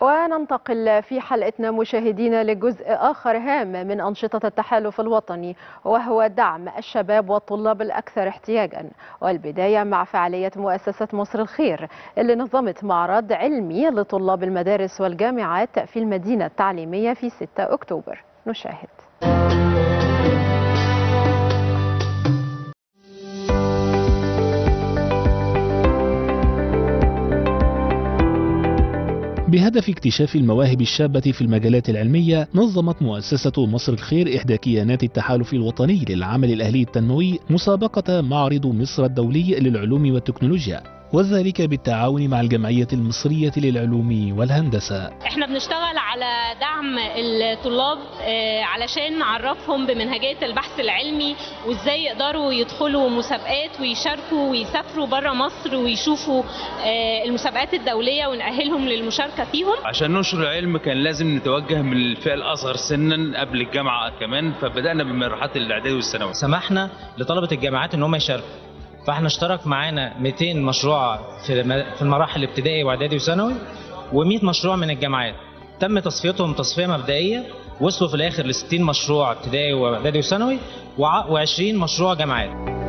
وننتقل في حلقتنا مشاهدينا لجزء آخر هام من أنشطة التحالف الوطني وهو دعم الشباب والطلاب الأكثر احتياجا والبداية مع فعالية مؤسسة مصر الخير اللي نظمت معرض علمي لطلاب المدارس والجامعات في المدينة التعليمية في 6 أكتوبر نشاهد بهدف اكتشاف المواهب الشابة في المجالات العلمية نظمت مؤسسة مصر الخير إحدى كيانات التحالف الوطني للعمل الأهلي التنموي مسابقة معرض مصر الدولي للعلوم والتكنولوجيا وذلك بالتعاون مع الجمعية المصرية للعلوم والهندسة احنا بنشتغل على دعم الطلاب آه، علشان نعرفهم بمنهجية البحث العلمي وازاي يقدروا يدخلوا مسابقات ويشاركوا ويسافروا بره مصر ويشوفوا آه، المسابقات الدولية ونأهلهم للمشاركة فيهم عشان ننشر العلم كان لازم نتوجه من الفئة الأصغر سنا قبل الجامعة كمان فبدأنا بمرحلة الإعدادي والثانوي سمحنا لطلبة الجامعات ان هم يشاركوا فاحنا اشترك معانا 200 مشروع في في المراحل الابتدائي واعدادي وثانوي و100 مشروع من الجامعات تم تصفيتهم تصفيه مبدئيه وصلوا في الاخر ل 60 مشروع ابتدائي واعدادي وثانوي و20 مشروع جامعات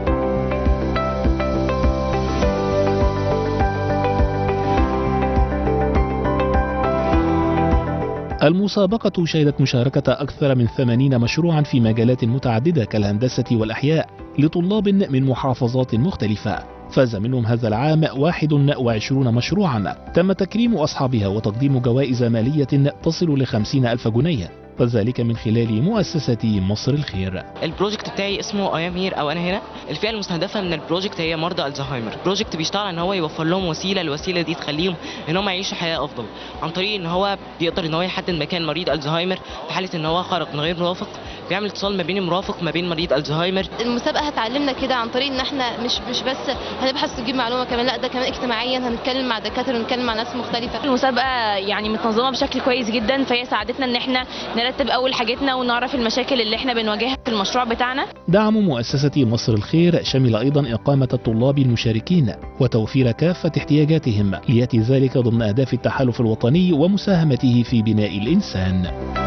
المسابقة شهدت مشاركة أكثر من 80 مشروعا في مجالات متعددة كالهندسة والأحياء لطلاب من محافظات مختلفة فاز منهم هذا العام 21 مشروعا تم تكريم أصحابها وتقديم جوائز مالية تصل ل 50 ألف جنيه وذلك من خلال مؤسسة مصر الخير البروجكت بتاعي اسمه اي ام هير او انا هنا الفئه المستهدفه من البروجكت هي مرضى الزهايمر البروجكت بيشتغل ان هو يوفر لهم وسيله الوسيله دي تخليهم ان هم يعيشوا حياه افضل عن طريق ان هو بيقدر ان هو يحدد مكان مريض الزهايمر في حاله ان هو خرج من غير مرافق بيعمل اتصال ما بين المرافق ما بين مريض الزهايمر المسابقه هتعلمنا كده عن طريق ان احنا مش مش بس هنبحث نجيب معلومه كمان لا ده كمان اجتماعيا هنتكلم مع دكاتره ونتكلم مع ناس مختلفه المسابقة يعني متنظمة بشكل كويس جدا فهي ساعدتنا ان احنا نرتب اول حاجتنا ونعرف المشاكل اللي احنا بنواجهها في المشروع بتاعنا دعم مؤسسة مصر الخير شمل أيضا إقامة الطلاب المشاركين وتوفير كافة احتياجاتهم ليأتي ذلك ضمن أهداف التحالف الوطني ومساهمته في بناء الإنسان